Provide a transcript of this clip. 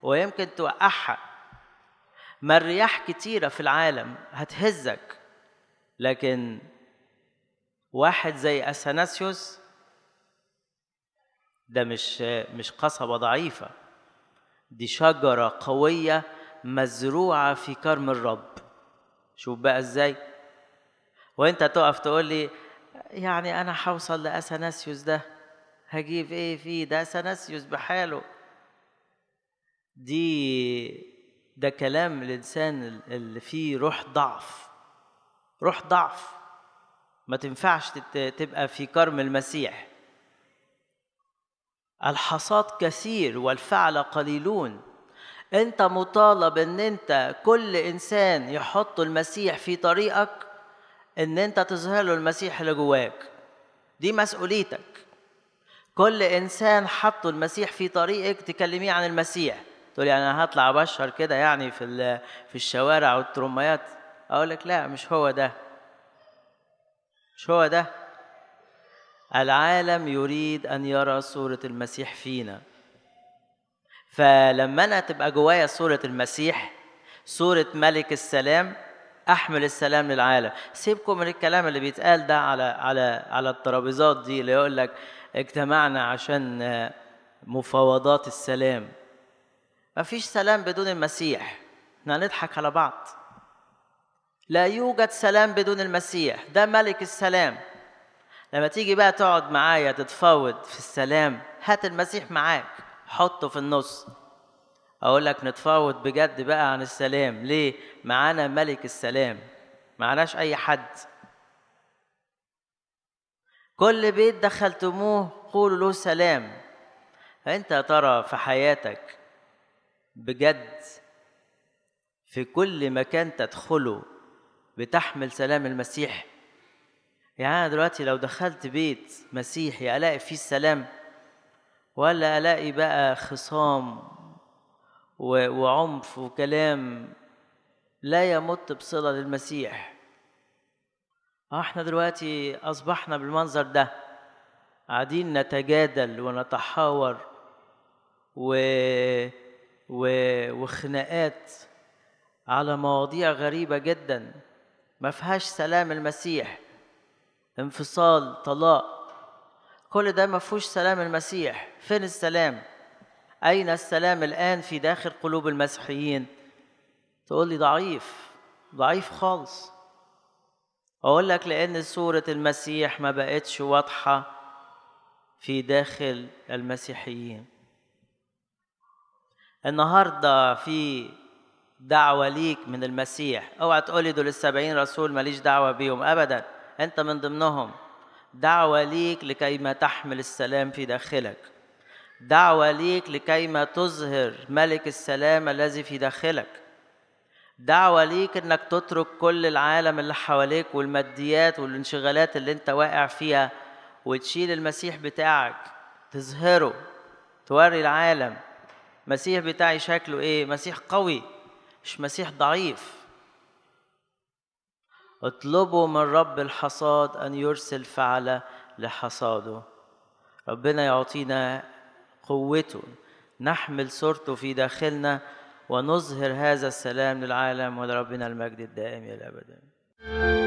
ويمكن توقعها ما الرياح كتيرة في العالم هتهزك لكن واحد زي أثناسيوس ده مش مش قصبة ضعيفة دي شجرة قوية مزروعة في كرم الرب شوف بقى ازاي وانت تقف تقول لي يعني انا هوصل لأثناسيوس ده هجيب ايه فيه ده أثناسيوس بحاله دي ده كلام الانسان اللي فيه روح ضعف روح ضعف ما تنفعش تبقى في كرم المسيح الحصاد كثير والفعل قليلون انت مطالب ان انت كل انسان يحط المسيح في طريقك ان انت تظهر له المسيح اللي جواك دي مسؤوليتك كل انسان حطه المسيح في طريقك تكلميه عن المسيح تقول لي انا هطلع ابشر كده يعني في في الشوارع والترميات اقول لك لا مش هو ده مش هو ده العالم يريد ان يرى صوره المسيح فينا فلما انا تبقى جوايا صوره المسيح صوره ملك السلام احمل السلام للعالم سيبكم من الكلام اللي بيتقال ده على على على الترابيزات دي اللي يقول لك اجتمعنا عشان مفاوضات السلام مفيش سلام بدون المسيح احنا هنضحك على بعض لا يوجد سلام بدون المسيح ده ملك السلام لما تيجي بقى تقعد معايا تتفاوض في السلام هات المسيح معاك حطه في النص اقول لك نتفاوض بجد بقى عن السلام ليه معانا ملك السلام معناش اي حد كل بيت دخلتموه قولوا له سلام فانت يا ترى في حياتك بجد في كل مكان تدخله بتحمل سلام المسيح يعني أنا دلوقتي لو دخلت بيت مسيحي ألاقي فيه السلام ولا ألاقي بقى خصام وعنف وكلام لا يمت بصلة للمسيح احنا دلوقتي أصبحنا بالمنظر ده قاعدين نتجادل ونتحاور و... و... وخناقات على مواضيع غريبة جدا ما فيهاش سلام المسيح انفصال طلاق كل ده ما فيهوش سلام المسيح فين السلام أين السلام الآن في داخل قلوب المسيحيين تقول لي ضعيف ضعيف خالص أقول لك لأن صورة المسيح ما بقتش واضحة في داخل المسيحيين النهاردة في دعوة ليك من المسيح اوعى تقولي دول السبعين رسول ماليش دعوة بيهم أبدا أنت من ضمنهم دعوة ليك لكي ما تحمل السلام في داخلك دعوة ليك لكي ما تظهر ملك السلام الذي في داخلك دعوة ليك انك تترك كل العالم اللي حواليك والماديات والانشغالات اللي انت واقع فيها وتشيل المسيح بتاعك تظهره توري العالم المسيح بتاعي شكله ايه مسيح قوي مش مسيح ضعيف اطلبوا من رب الحصاد ان يرسل فعل لحصاده ربنا يعطينا قوته نحمل صورته في داخلنا ونظهر هذا السلام للعالم ولربنا المجد الدائم الى الابد